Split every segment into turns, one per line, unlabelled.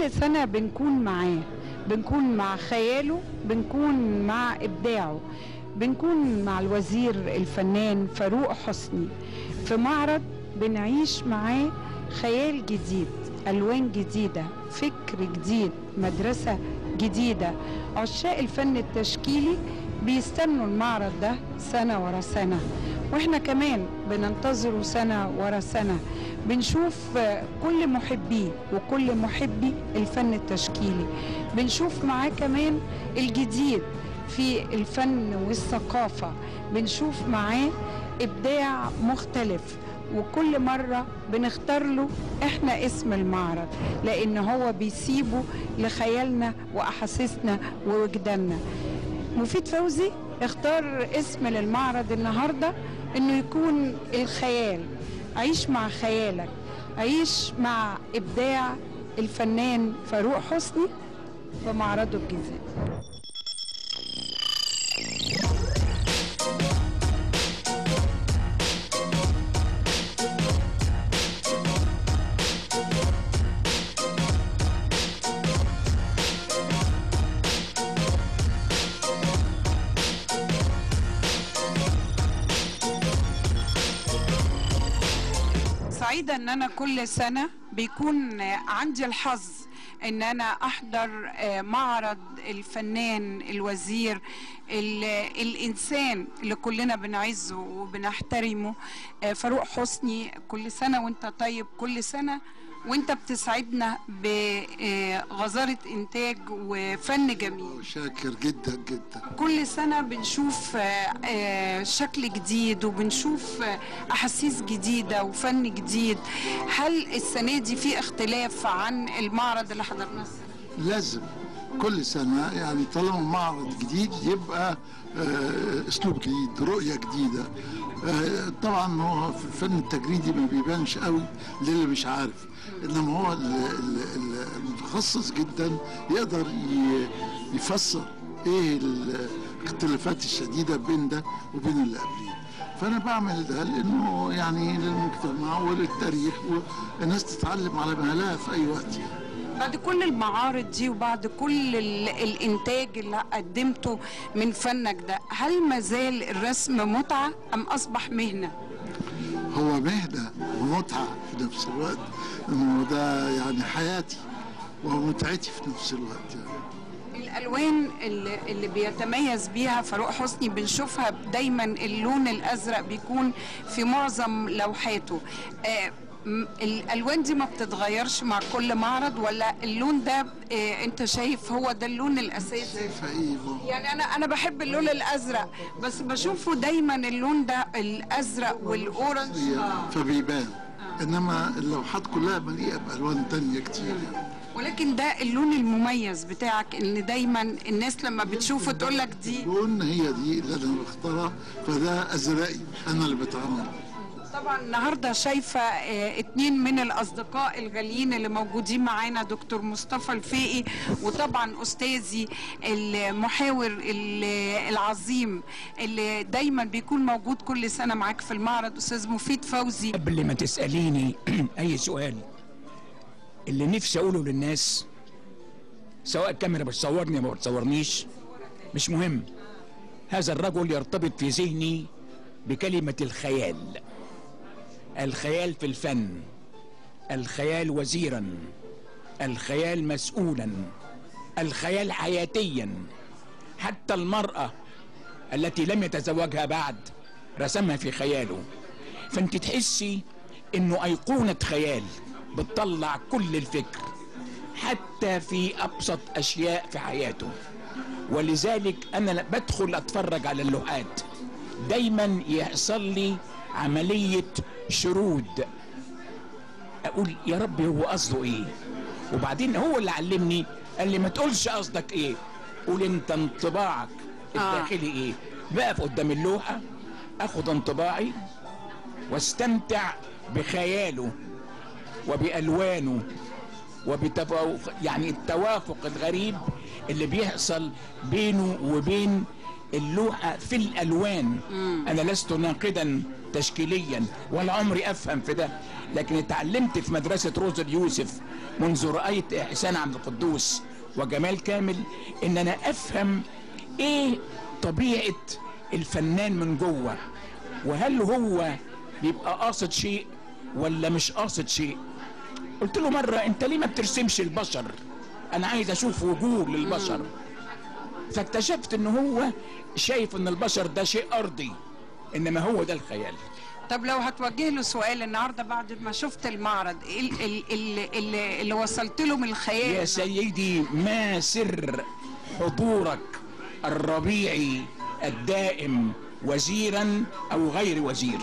كل سنة بنكون معاه بنكون مع خياله بنكون مع إبداعه بنكون مع الوزير الفنان فاروق حسني في معرض بنعيش معاه خيال جديد ألوان جديدة فكر جديد مدرسة جديدة عشاق الفن التشكيلي بيستنوا المعرض ده سنة ورا سنة واحنا كمان بننتظره سنة ورا سنة بنشوف آه، كل محبيه وكل محبي الفن التشكيلي بنشوف معاه كمان الجديد في الفن والثقافة بنشوف معاه إبداع مختلف وكل مرة بنختار له احنا اسم المعرض لان هو بيسيبه لخيالنا واحاسيسنا ووجداننا مفيد فوزي اختار اسم للمعرض النهارده انه يكون الخيال عيش مع خيالك عيش مع ابداع الفنان فاروق حسني في معرضه الجزائر سعيدة ان انا كل سنة بيكون عندي الحظ ان انا احضر آه، معرض الفنان الوزير ال- الانسان اللي كلنا بنعزه وبنحترمه آه، فاروق حسني كل سنة وانت طيب كل سنة وانت بتسعدنا بغزارة انتاج وفن جميل
شاكر جدا جدا
كل سنة بنشوف آه، آه، شكل جديد وبنشوف آه، أحاسيس جديدة وفن جديد هل السنة دي في اختلاف عن المعرض اللي حضرناه السنة دي؟
لازم كل سنة يعني طالما معرض جديد يبقى آه، اسلوب جديد رؤية جديدة آه، طبعا هو في الفن التجريدي ما بيبانش قوي للي مش عارف انما هو ال- ال- ال- المتخصص جدا يقدر ي- يفسر ايه الاختلافات الشديدة بين ده وبين اللي قبليه فانا بعمل ده لانه يعني للمجتمع وللتاريخ والناس تتعلم على مهلها في اي وقت يعني.
بعد كل المعارض دي وبعد كل ال- الإنتاج اللي قدمته من فنك ده هل ما زال الرسم متعة أم أصبح مهنة؟
هو مهنة ومتعة في نفس الوقت انه ده يعني حياتي ومتعتي في نفس الوقت يعني
الالوان اللي, اللي بيتميز بيها فاروق حسني بنشوفها دايما اللون الازرق بيكون في معظم لوحاته آه، م- الالوان دي ما بتتغيرش مع كل معرض ولا اللون ده آه، انت شايف هو ده اللون الاساسي
شايفة ايه ما هو
يعني انا انا بحب اللون الازرق بس بشوفه دايما اللون ده الازرق والاورنج آه.
فبيبان انما اللوحات كلها مليئة بالوان تانية كتير يعني
ولكن ده اللون المميز بتاعك ان دايما الناس لما بتشوفه تقول لك دي
اللون هي دي اللي انا بختارها فده ازرقي انا اللي بتعامل
طبعا النهارده شايفه آه، اتنين من الاصدقاء الغاليين اللي موجودين معانا دكتور مصطفى الفقي وطبعا استاذي المحاور ال- العظيم اللي دايما بيكون موجود كل سنه معاك في المعرض استاذ مفيد فوزي
قبل ما تسأليني أي سؤال اللي نفسي أقوله للناس سواء الكاميرا بتصورني أو ما بتصورنيش مش مهم هذا الرجل يرتبط في ذهني بكلمة الخيال الخيال في الفن الخيال وزيرا الخيال مسؤولا الخيال حياتيا حتى المرأة التي لم يتزوجها بعد رسمها في خياله فانت تحسي انه ايقونة خيال بتطلع كل الفكر حتى في ابسط اشياء في حياته ولذلك انا بدخل اتفرج على اللوحات دايما يحصل لي عملية شرود اقول يا رب هو قصده ايه وبعدين هو اللي علمني قال لي ما تقولش قصدك ايه قول انت انطباعك الداخلي ايه بقف قدام اللوحة اخد انطباعي واستمتع بخياله وبألوانه وبتفوق يعني التوافق الغريب اللي بيحصل بينه وبين اللوحة في الألوان أنا لست ناقدا تشكيليا ولا عمري افهم في ده لكن اتعلمت في مدرسه روز اليوسف منذ رايت احسان عبد القدوس وجمال كامل ان انا افهم ايه طبيعه الفنان من جوه وهل هو بيبقى قاصد شيء ولا مش قاصد شيء قلت له مره انت ليه ما بترسمش البشر انا عايز اشوف وجوه للبشر فاكتشفت ان هو شايف ان البشر ده شيء ارضي انما هو ده الخيال
طب لو هتوجه له سؤال النهارده بعد ما شفت المعرض ايه ال- ال- ال- اللي, اللي وصلت له من
يا
الخيال
سيدي ما سر حضورك الربيعي الدائم وزيرا او غير وزير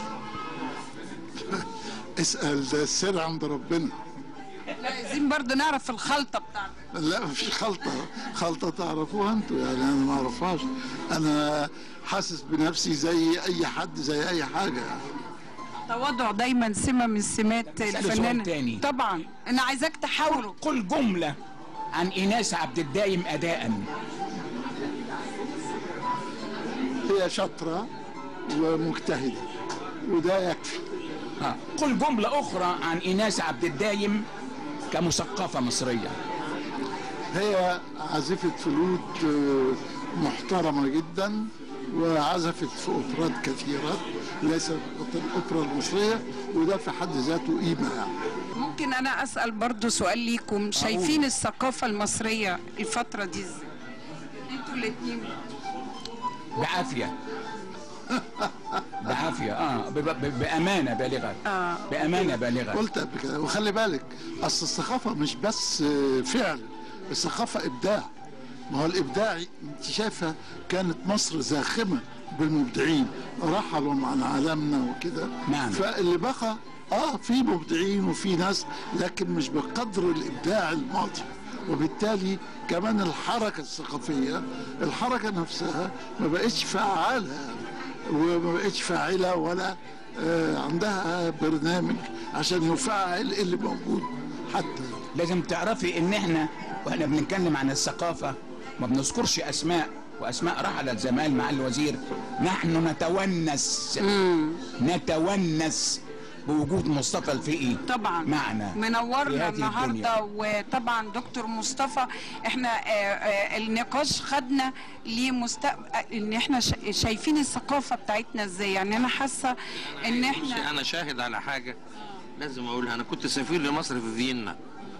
اسال ده السر عند ربنا
لا عايزين برضه نعرف الخلطه بتاعته
لا مفيش خلطة خلطة تعرفوها انتوا يعني انا ما اعرفهاش انا حاسس بنفسي زي اي حد زي اي حاجة يعني
تواضع دايما سمه من سمات
سأله سؤال
الفنان
تاني.
طبعا انا عايزاك تحاوره
قل جملة عن إيناس عبد الدايم أداء
هي شاطرة ومجتهدة وده يكفي
ها. قل جملة أخرى عن إيناس عبد الدايم كمثقفة مصرية
هي عازفة فلوت آه، محترمة جدا وعزفت في أوبرات كثيرة ليس فقط الأوبرا المصرية وده في حد ذاته قيمة يعني
ممكن انا اسال برضه سؤال ليكم شايفين الثقافه المصريه الفتره دي ازاي انتوا الاثنين
بعافية بعافية اه ب- ب- بأمانة بالغة
آه.
بأمانة بالغة
قلت قبل كده وخلي بالك اصل الثقافه مش بس آه، فعل الثقافه ابداع ما هو الابداع انت شايفه كانت مصر زاخمه بالمبدعين رحلوا عن عالمنا وكده
نعم.
فاللي بقى اه في مبدعين وفي ناس لكن مش بقدر الابداع الماضي وبالتالي كمان الحركه الثقافيه الحركه نفسها ما بقتش فعاله وما بقتش فاعله ولا آه، عندها برنامج عشان يفعل اللي موجود حتى
لازم تعرفي ان احنا واحنا بنتكلم عن الثقافة ما بنذكرش اسماء واسماء رحلت زي ما قال معالي الوزير نحن نتونس نتونس بوجود مصطفى الفقي
طبعا
معنا في
منورنا
هذه
النهارده
الدنيا.
وطبعا دكتور مصطفى احنا آه، آه، النقاش خدنا لمستقبل ان احنا شا- شايفين الثقافه بتاعتنا ازاي يعني انا حاسه ان
بصي
احنا
انا شاهد على حاجه لازم اقولها انا كنت سفير لمصر في فيينا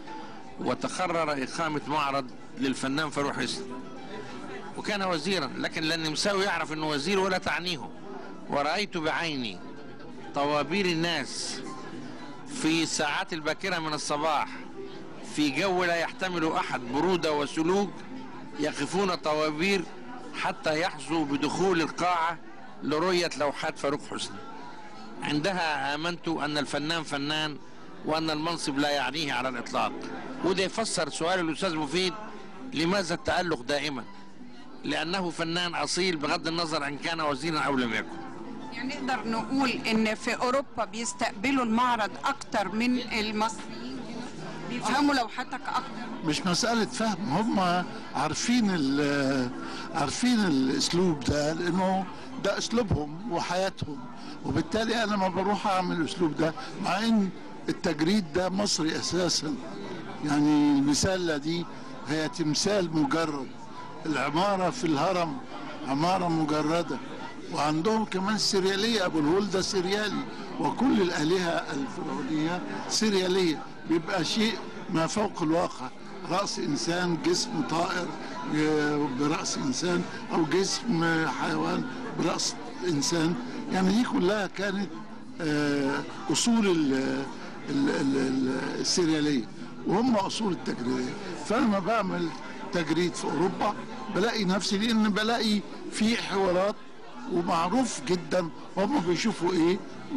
وتقرر اقامه معرض للفنان فاروق حسني وكان وزيرا لكن لا النمساوي يعرف انه وزير ولا تعنيه ورايت بعيني طوابير الناس في الساعات الباكره من الصباح في جو لا يحتمل احد بروده وسلوك يقفون طوابير حتى يحظوا بدخول القاعه لرؤيه لوحات فاروق حسني عندها آمنت أن الفنان فنان وأن المنصب لا يعنيه على الإطلاق وده يفسر سؤال الأستاذ مفيد لماذا التألق دائما لأنه فنان أصيل بغض النظر أن كان وزيرا أو لم يكن
يعني نقدر نقول ان في اوروبا بيستقبلوا المعرض اكتر من المصريين هنا بيفهموا لوحاتك اكتر
مش مسألة فهم هم عارفين ال- عارفين الاسلوب ده لانه ده اسلوبهم وحياتهم وبالتالي انا ما بروح اعمل الاسلوب ده مع ان التجريد ده مصري اساسا يعني المثالة دي هي تمثال مجرد العمارة في الهرم عمارة مجردة وعندهم كمان سريالية أبو الهول ده سريالي وكل الآلهة الفرعونية سريالية بيبقى شيء ما فوق الواقع رأس إنسان جسم طائر آه، برأس إنسان أو جسم حيوان برأس إنسان يعني دي كلها كانت آه، أصول ال- ال- ال- ال- السريالية وهم أصول التجريدية فأنا لما بعمل تجريد في أوروبا بلاقي نفسي لأن بلاقي في حوارات ومعروف جدا هم بيشوفوا ايه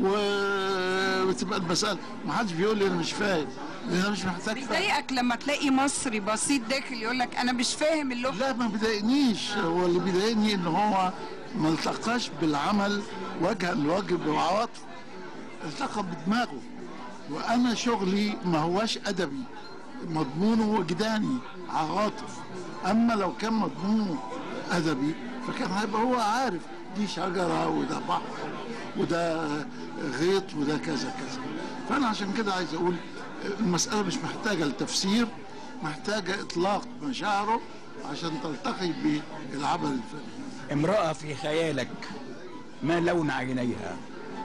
وبتبقى المسألة ما حدش بيقول لي انا مش فاهم لان انا مش محتاج فهم
بيضايقك لما تلاقي مصري بسيط داخل يقول لك انا مش فاهم اللوحه
لا ما بيضايقنيش هو اللي بيضايقني ان هو ما التقاش بالعمل وجها لوجه بعواطف التقى بدماغه وانا شغلي ما هواش ادبي مضمونه وجداني عواطف اما لو كان مضمونه ادبي فكان هيبقى هو عارف دي شجره وده بحر وده غيط وده كذا كذا فانا عشان كده عايز اقول المساله مش محتاجه لتفسير محتاجه اطلاق مشاعره عشان تلتقي بالعمل الفني
امرأة في خيالك ما لون عينيها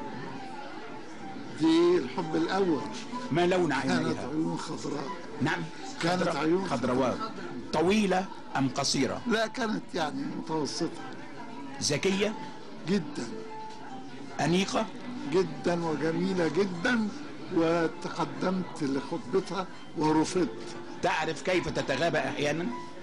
دي الحب الاول
ما لون
كانت
عينيها
عيون خضراء
نعم
كانت
خضراء-
عيون
خضروات طويلة أم قصيرة
لا كانت يعني متوسطه
ذكية
جدا
أنيقة
جدا وجميله جدا وتقدمت لخطبتها ورفضت
تعرف كيف تتغابى أحيانا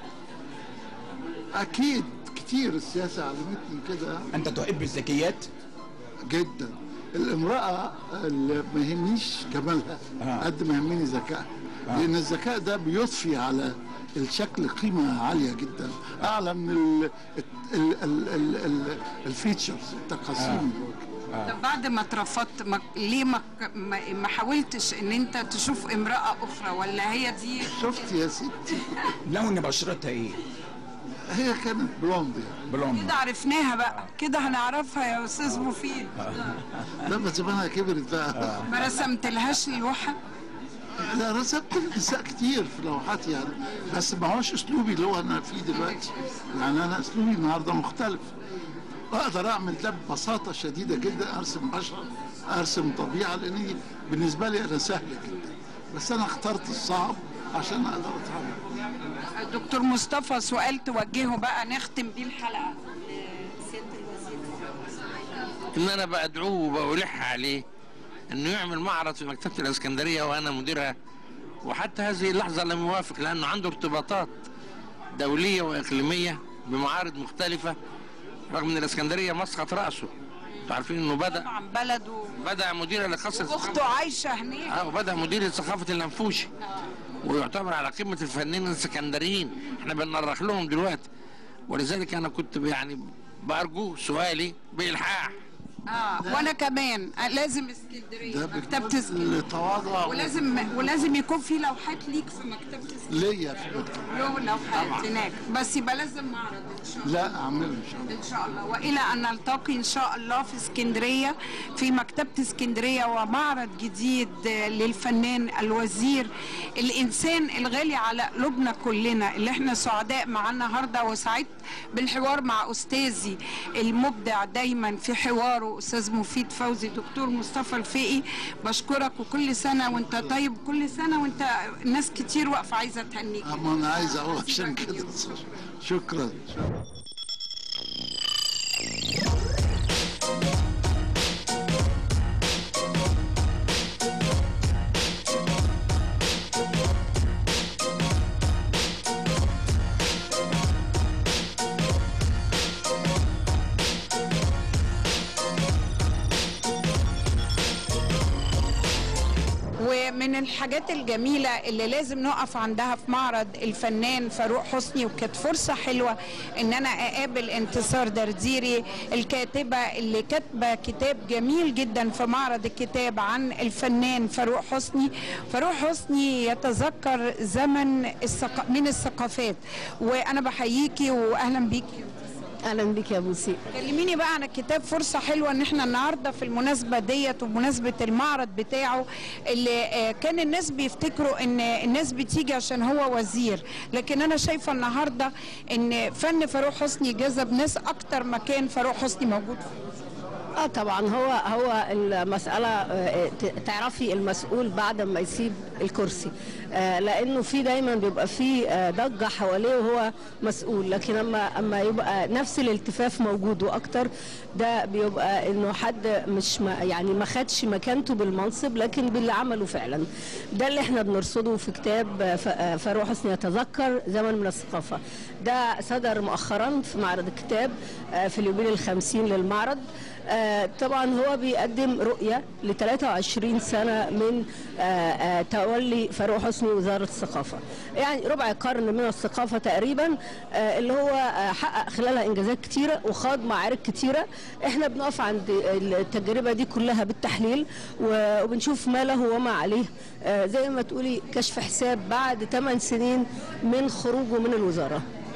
اكيد كتير السياسه علمتني كده
أنت تحب الذكيات
جدا الامراه اللي ما يهمنيش جمالها
آه.
قد ما يهمني ذكائها لان الذكاء ده بيضفي على الشكل قيمه عاليه جدا اعلى من ال ال ال ال ال الفيتشرز التقاسيم
طب بعد ما اترفضت ما ليه ما ما ما حاولتش ان انت تشوف امراه اخرى ولا هي دي
شفت يا ستي
لون بشرتها إيه
هي كانت بلوند يعني
بلوند
كده عرفناها بقى كده هنعرفها يا استاذ مفيد
لما زمانها كبرت بقى
ما رسمت لهاش لوحه
لا رسمت النساء كتير في لوحاتي يعني بس ما هوش اسلوبي اللي هو انا فيه دلوقتي يعني انا اسلوبي النهارده مختلف اقدر اعمل ده ببساطه شديده جدا ارسم بشر ارسم طبيعه لان دي بالنسبه لي انا سهله جدا بس انا اخترت الصعب عشان اقدر اتعامل
دكتور مصطفى سؤال توجهه بقى نختم بيه الحلقه
ان انا بدعوه وبلح عليه انه يعمل معرض في مكتبه الاسكندريه وانا مديرها وحتى هذه اللحظه لم يوافق لانه عنده ارتباطات دوليه واقليميه بمعارض مختلفه رغم ان الاسكندريه مسقط راسه انتوا عارفين انه بدا
طبعا بلده
بدا مدير لقصر
اخته عايشه هناك
اه وبدا مدير ثقافه الانفوشي ويعتبر على قمه الفنانين الاسكندريين احنا بنرخ لهم دلوقتي ولذلك انا كنت يعني بارجو سؤالي بالحاح
اه وانا كمان آه، لازم اسكندريه
ده
مكتبه
بكل
اسكندريه
تواضع
ولازم ولازم يكون في لوحات ليك في مكتبه اسكندريه
ليا في مكتب
له لوحات هناك بس يبقى لازم معرض ان شاء الله
لا اعمله ان شاء الله
ان شاء الله والى ان نلتقي ان شاء الله في اسكندريه في مكتبه اسكندريه ومعرض جديد للفنان الوزير الانسان الغالي على قلوبنا كلنا اللي احنا سعداء معاه النهارده وسعدت بالحوار مع استاذي المبدع دايما في حواره استاذ مفيد فوزي دكتور مصطفى الفقي بشكرك وكل سنه وانت طيب كل سنه وانت ناس كتير واقفه عايزه تهنيك
اما انا عايز اقول عشان كده شكرا
ومن الحاجات الجميلة اللي لازم نقف عندها في معرض الفنان فاروق حسني وكانت فرصة حلوة ان انا اقابل انتصار درديري الكاتبة اللي كاتبة كتاب جميل جدا في معرض الكتاب عن الفنان فاروق حسني فاروق حسني يتذكر زمن الثق... من الثقافات وانا بحييكي واهلا بيكي
اهلا بك يا بوسي
كلميني بقى عن الكتاب فرصة حلوة ان احنا النهاردة في المناسبة ديت وبمناسبة المعرض بتاعه اللي آه، كان الناس بيفتكروا ان الناس بتيجي عشان هو وزير لكن انا شايفة النهاردة ان فن فاروق حسني جذب ناس اكتر ما كان فاروق حسني موجود فيه.
اه طبعا هو هو المساله آه، ت- تعرفي المسؤول بعد ما يسيب الكرسي آه، لانه في دايما بيبقى في آه، ضجه حواليه وهو مسؤول لكن اما اما يبقى نفس الالتفاف موجود واكتر ده بيبقى انه حد مش ما يعني ما خدش مكانته بالمنصب لكن باللي عمله فعلا ده اللي احنا بنرصده في كتاب آه، ف- آه، فاروق حسني يتذكر زمن من الثقافه ده صدر مؤخرا في معرض الكتاب آه، في اليوبيل الخمسين للمعرض آه، طبعا هو بيقدم رؤية ل 23 سنة من آه، آه، تولي فاروق حسني وزارة الثقافة يعني ربع قرن من الثقافة تقريبا آه، اللي هو آه، حقق خلالها إنجازات كتيرة وخاض معارك كتيرة احنا بنقف عند التجربة دي كلها بالتحليل و- وبنشوف ما له وما عليه آه، زي ما تقولي كشف حساب بعد 8 سنين من خروجه من الوزارة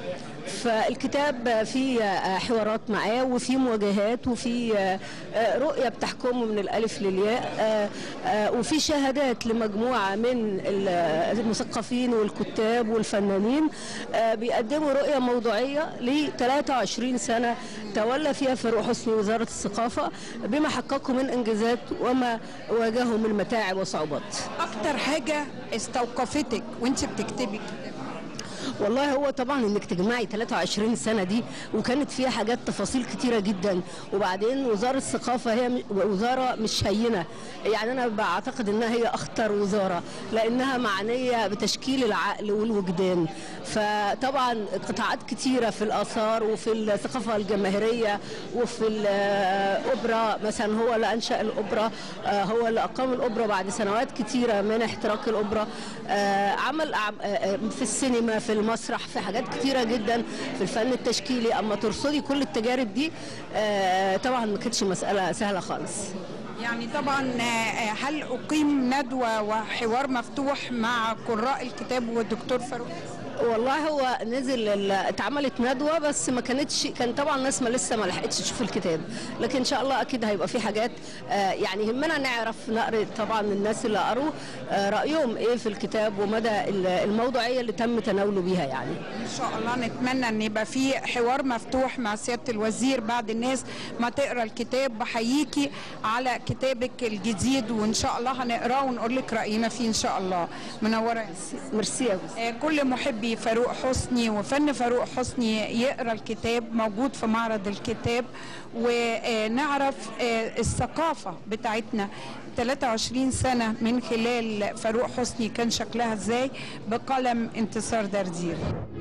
فالكتاب فيه آه، حوارات معاه وفيه مواجهات وفيه آه، آه، رؤية بتحكمه من الألف للياء آه، آه، وفي شهادات لمجموعة من ال- المثقفين والكتاب والفنانين آه، بيقدموا رؤية موضوعية ل 23 سنة تولى فيها فاروق حسني وزارة الثقافة بما حققه من إنجازات وما واجهه من متاعب وصعوبات
اكتر حاجه استوقفتك وانت بتكتبي
والله هو طبعا انك تجمعي 23 سنه دي وكانت فيها حاجات تفاصيل كتيره جدا وبعدين وزاره الثقافه هي م- وزاره مش هينه يعني انا بعتقد انها هي اخطر وزاره لانها معنيه بتشكيل العقل والوجدان فطبعا قطاعات كتيره في الاثار وفي الثقافه الجماهيريه وفي الاوبرا مثلا هو اللي انشا الاوبرا آه، هو اللي اقام الاوبرا بعد سنوات كتيره من احتراق الاوبرا آه، عمل أعم- آه، آه، في السينما في المسرح في حاجات كتيره جدا في الفن التشكيلي اما ترصدي كل التجارب دي آه، طبعا ما كانتش مساله سهله خالص
يعني طبعا آه، هل اقيم ندوه وحوار مفتوح مع قراء الكتاب والدكتور فاروق
والله هو نزل ال- اتعملت ندوه بس ما كانتش كان طبعا الناس ما لسه ما لحقتش تشوف الكتاب لكن ان شاء الله اكيد هيبقى في حاجات آه، يعني يهمنا نعرف نقرا طبعا الناس اللي قروا آه، رايهم ايه في الكتاب ومدى ال- الموضوعيه اللي تم تناوله بيها يعني
ان شاء الله نتمنى ان يبقى في حوار مفتوح مع سياده الوزير بعد الناس ما تقرا الكتاب بحييكي على كتابك الجديد وان شاء الله هنقراه ونقول لك راينا فيه ان شاء الله منوره يا ست.
ميرسي يا بس.
آه، كل محبي فاروق حسني وفن فاروق حسني يقرا الكتاب موجود في معرض الكتاب ونعرف آه، الثقافه بتاعتنا 23 سنه من خلال فاروق حسني كان شكلها ازاي بقلم انتصار دردير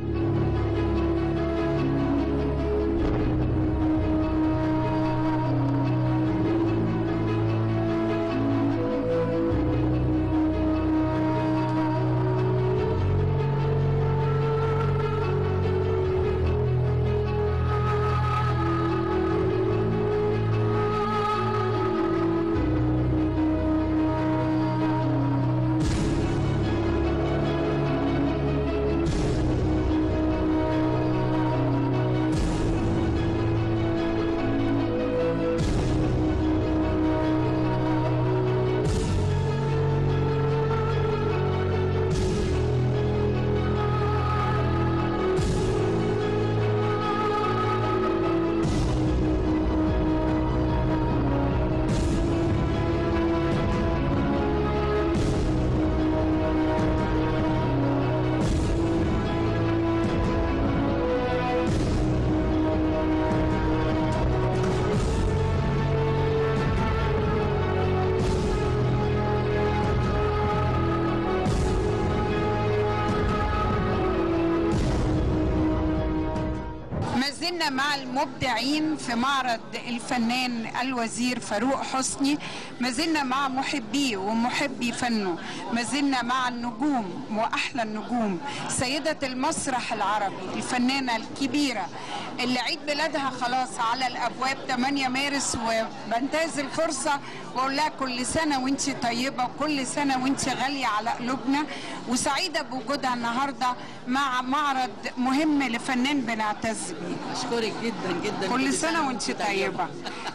ما زلنا مع المبدعين في معرض الفنان الوزير فاروق حسني ما زلنا مع محبيه ومحبي فنه ما زلنا مع النجوم واحلى النجوم سيده المسرح العربي الفنانه الكبيره اللي عيد ميلادها خلاص على الابواب 8 مارس وبنتهز الفرصه واقول لها كل سنه وانت طيبه وكل سنه وانت غاليه على قلوبنا وسعيده بوجودها النهارده مع معرض مهم لفنان بنعتز بيه
اشكرك جدا جدا
كل سنه وانت طيبه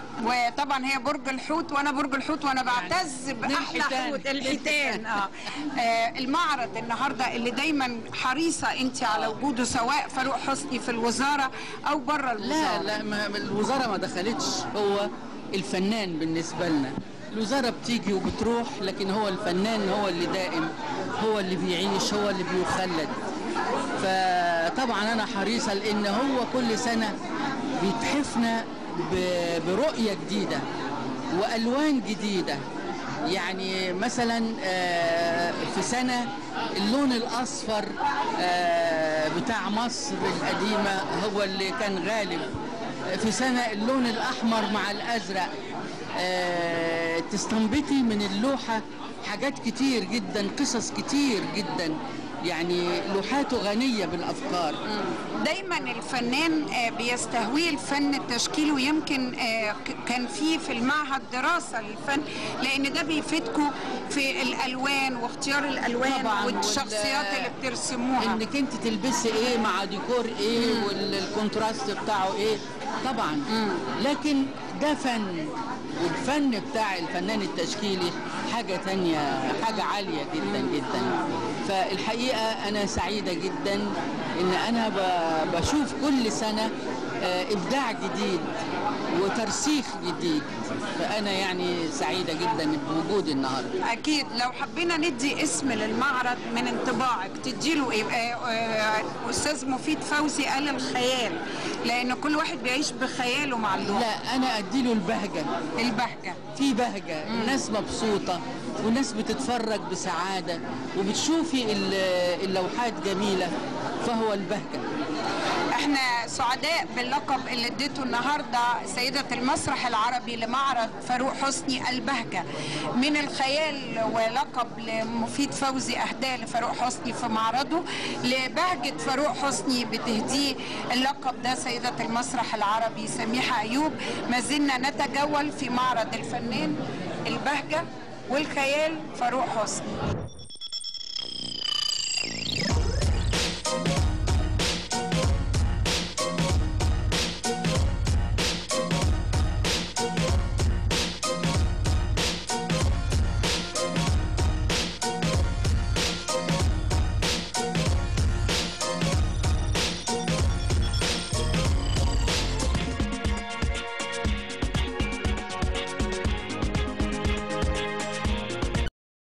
وطبعا هي برج الحوت وانا برج الحوت وانا بعتز باحلى
الحيتان.
حوت الحيتان اه آه، المعرض النهارده اللي دايما حريصه انت على وجوده سواء فاروق حسني في الوزاره او بره الوزاره
لا لا ما ما- الوزاره ما دخلتش هو الفنان بالنسبه لنا الوزاره بتيجي وبتروح لكن هو الفنان هو اللي دائم هو اللي بيعيش هو اللي بيخلد فطبعا انا حريصه لان هو كل سنه بيتحفنا ب- برؤيه جديده والوان جديده يعني مثلا آه، في سنه اللون الاصفر آه، بتاع مصر القديمه هو اللي كان غالب في سنه اللون الاحمر مع الازرق آه، تستنبطي من اللوحه حاجات كتير جدا قصص كتير جدا يعني لوحاته غنيه بالافكار
دايما الفنان آه، بيستهويه الفن التشكيلي ويمكن آه، ك- كان في في المعهد دراسه للفن لان ده بيفيدكم في الالوان واختيار الالوان
طبعاً،
والشخصيات
وال-
اللي بترسموها
انك انت تلبسي ايه مع ديكور ايه والكونتراست بتاعه ايه طبعا لكن ده فن والفن بتاع الفنان التشكيلي حاجة تانية حاجة عالية جدا جدا فالحقيقة أنا سعيدة جدا إن أنا ب- بشوف كل سنة آه، إبداع جديد وترسيخ جديد فأنا يعني سعيدة جدا بوجودي النهاردة
اكيد لو حبينا ندي اسم للمعرض من انطباعك تديله ايه آه، آه، استاذ مفيد فوزي قال الخيال لان كل واحد بيعيش بخياله مع اللوحه
لا أنا أديله البهجة
البهجه
في بهجة الناس مبسوطة والناس بتتفرج بسعادة وبتشوفي ال- اللوحات جميلة فهو البهجة
احنا سعداء باللقب اللي اديته النهارده سيده المسرح العربي لمعرض فاروق حسني البهجه من الخيال ولقب لمفيد فوزي اهداه لفاروق حسني في معرضه لبهجه فاروق حسني بتهديه اللقب ده سيده المسرح العربي سميحه ايوب ما زلنا نتجول في معرض الفنان البهجه والخيال فاروق حسني